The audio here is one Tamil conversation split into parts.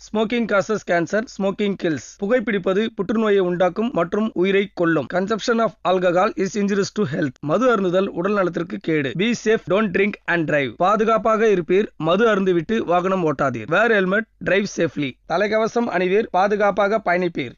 smoking causes cancer smoking kills புகைப்பிடிப்பது புற்றுநோயை உண்டாக்கும் மற்றும் உயிரை கொல்லும் consumption of alcohol is injuries to health மது அருந்துதல் உடல் நலத்திற்கு கேடு be safe don't drink and drive பாதுகாப்பாக இருப்பீர் மது அருந்துவிட்டு வாகனம் ஓட்டாதீர் வேர் ஹெல்மெட் டிரைவ் சேஃப்லி தலைக்கவசம் அணிவீர் பாதுகாப்பாக பயணிப்பீர்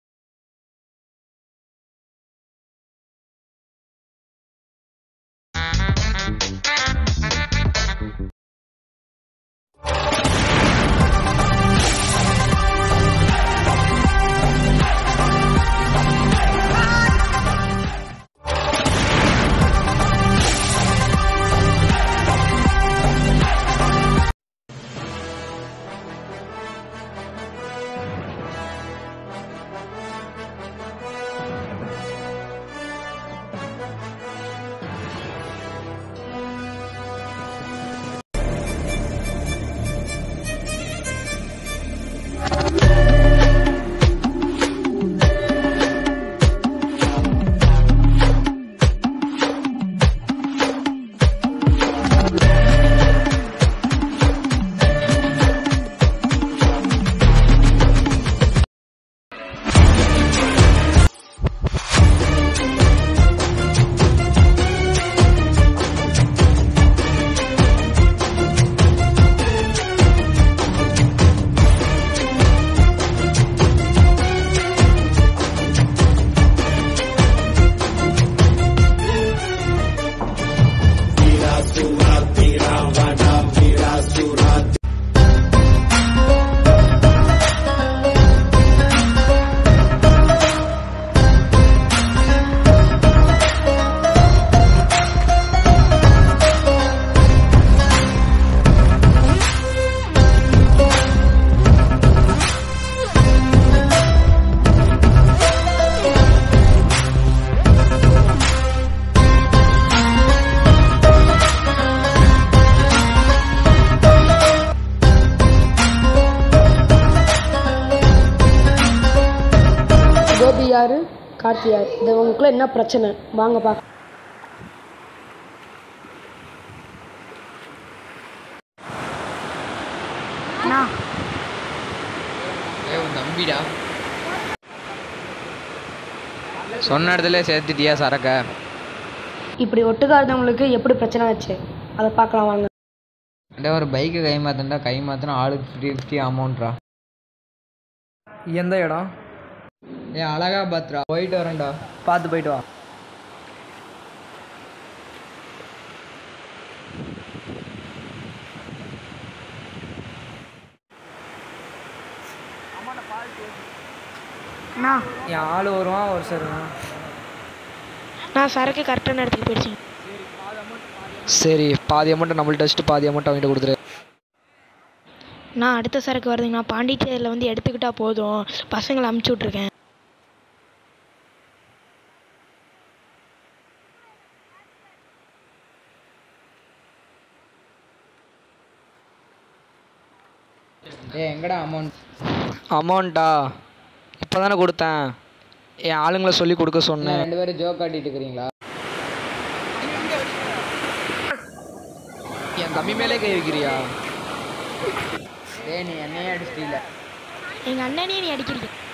கோபி யாரு கார்த்தி யாரு இது உங்களுக்குள்ள என்ன பிரச்சனை வாங்க பா ஏ உன் தம்பிடா சொன்ன இடத்துல சேர்த்துட்டியா சரக்க இப்படி ஒட்டுக்கா இருந்தவங்களுக்கு எப்படி பிரச்சனை ஆச்சு அதை பார்க்கலாம் வாங்க அண்டே ஒரு பைக்கை கை மாத்தண்டா கை மாத்தினா ஆளுக்கு ஃபிஃப்டி ஃபிஃப்டி அமௌண்ட்ரா எந்த இடம் ஏ அழகா பாத்ரா போயிட்டு வரேன்டா பார்த்து போயிட்டு வா என் ஆள் வருவான் ஒரு சார் நான் சரக்கு கரெக்டான இடத்துக்கு போயிடுச்சு சரி பாதி அமௌண்ட்டை நம்மள்ட்ட வச்சுட்டு பாதி அமௌண்ட் அவங்ககிட்ட கொடுத்துரு நான் அடுத்த சரக்கு வருதுங்க நான் பாண்டிச்சேரியில் வந்து எடுத்துக்கிட்டா போதும் பசங்களை அமுச்சு விட்ருக்கேன் ஏ எங்கடா அமௌண்ட் அமௌண்ட்டா இப்போ தானே கொடுத்தேன் என் ஆளுங்களை சொல்லி கொடுக்க சொன்னேன் ரெண்டு பேரும் ஜோக் காட்டிட்டு இருக்கிறீங்களா என் தம்பி மேலே கை வைக்கிறியா ஏ நீ என்னையே அடிச்சிட்டீல எங்கள் அண்ணனையும் நீ அடிக்கிறீங்க